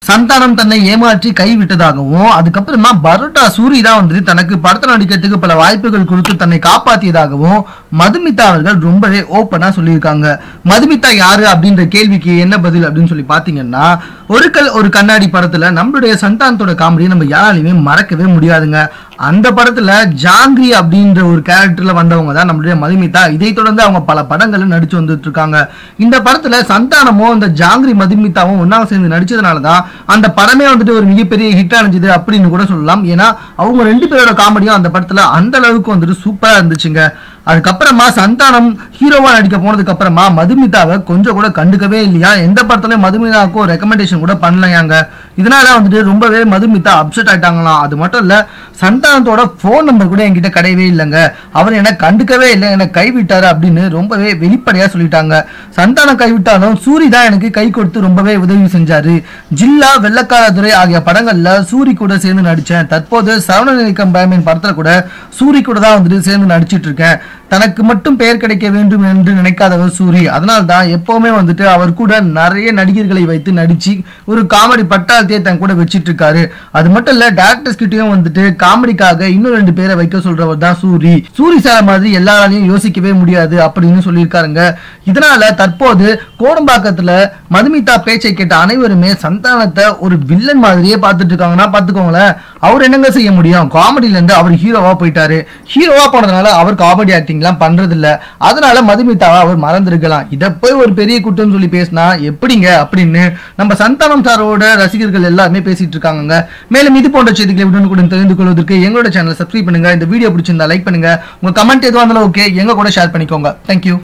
சந்தானம் தன்னை ஏமாற்றி கைவிட்டதாகவும் அதுக்கப்புறமா பரோட்டா சூரி தான் வந்துட்டு தனக்கு படத்தில் நடிக்கிறதுக்கு பல வாய்ப்புகள் கொடுத்து தன்னை காப்பாத்தியதாகவும் மதுமிதா அவர்கள் ரொம்பவே ஓப்பனா சொல்லியிருக்காங்க மதுமிதா யாரு அப்படின்ற கேள்விக்கு என்ன பதில் அப்படின்னு சொல்லி பாத்தீங்கன்னா ஒரு கல் ஒரு கண்ணாடி படத்துல நம்மளுடைய சந்தானத்தோட காமெடியை நம்ம யாராலையுமே மறக்கவே முடியாதுங்க அந்த படத்துல ஜாங்கிரி அப்படின்ற ஒரு கேரக்டர்ல வந்தவங்க தான் நம்மளுடைய மதுமிதா இதை தொடர்ந்து அவங்க பல படங்கள்ல நடிச்சு வந்துட்டு இருக்காங்க இந்த படத்துல சந்தானமும் இந்த ஜாங்கிரி மதுமிதாவும் ஒன்னாக சேர்ந்து நடிச்சதுனால தான் அந்த படமே வந்துட்டு ஒரு மிகப்பெரிய ஹிட் அடைஞ்சது அப்படின்னு கூட சொல்லலாம் ஏன்னா அவங்க ரெண்டு பேரோட காமெடியும் அந்த படத்துல அந்த அளவுக்கு வந்துட்டு சூப்பரா இருந்துச்சுங்க அதுக்கப்புறமா சந்தானம் ஹீரோவா நடிக்க போனதுக்கு அப்புறமா மதுமிதாவை கொஞ்சம் கூட கண்டுக்கவே இல்லையா எந்த படத்துலயும் மதுமிதாவுக்கும் ரெக்கமெண்டேஷன் கூட பண்ணலையாங்க இதனால வந்துட்டு ரொம்பவே மதுமிதா அப்செட் ஆயிட்டாங்களாம் அது மட்டும் இல்ல சந்தானத்தோட ஃபோன் நம்பர் கூட என்கிட்ட கிடையவே இல்லைங்க அவர் என்ன கண்டுக்கவே இல்லை என்னை கைவிட்டாரு அப்படின்னு ரொம்பவே வெளிப்படையா சொல்லிட்டாங்க சந்தானம் கைவிட்டாலும் சூரி தான் எனக்கு கை கொடுத்து ரொம்பவே உதவி செஞ்சாரு ஜில்லா வெள்ளக்காரதுரை ஆகிய படங்கள்ல சூரி கூட சேர்ந்து நடிச்சேன் தற்போது சரவணநிலைக்கம் பயமின் படத்துல கூட சூரி கூட தான் வந்துட்டு சேர்ந்து நடிச்சிட்டு இருக்கேன் தனக்கு மட்டும் பெயர் கிடைக்க வேண்டும் என்று நினைக்காதவர் சூரி அதனால தான் எப்பவுமே வந்துட்டு அவர் கூட நிறைய நடிகர்களை வைத்து நடிச்சு ஒரு காமெடி பட்டாளத்தையே தன் கூட வச்சிட்டு இருக்காரு அது மட்டும் இல்ல டேரக்டர்ஸ் கிட்டயும் வந்துட்டு காமெடிக்காக இன்னும் ரெண்டு பேரை வைக்க சொல்றவர் தான் சூரி சூரி சார் மாதிரி எல்லாராலையும் யோசிக்கவே முடியாது அப்படின்னு சொல்லியிருக்காருங்க இதனால தற்போது கோடம்பாக்கத்துல மதுமிதா பேச்சை கேட்ட அனைவருமே சந்தானத்தை ஒரு வில்லன் மாதிரியே பார்த்துட்டு இருக்காங்கன்னா பார்த்துக்கோங்களேன் அவர் என்னங்க செய்ய முடியும் காமெடியில இருந்து அவர் ஹீரோவா போயிட்டாரு ஹீரோவா போனதுனால அவர் காமெடி ஆக்டிங்லாம் பண்றது இல்ல அதனால மதுமிதாவை அவர் மறந்திருக்கலாம் இதை போய் ஒரு பெரிய குற்றம் சொல்லி பேசினா எப்படிங்க அப்படின்னு நம்ம சந்தானம் சாரோட ரசிகர்கள் எல்லாருமே பேசிட்டு இருக்காங்க மேலும் இது போன்ற செய்திகளை உடனுக்குடன் தெரிந்து கொள்வதற்கு எங்களோட சேனலை சப்ஸ்கிரைப் பண்ணுங்க இந்த வீடியோ பிடிச்சிருந்தா லைக் பண்ணுங்க உங்க கமெண்ட் எதுவாக இருந்தாலும் ஓகே எங்க கூட ஷேர் பண்ணிக்கோங்க தேங்க்யூ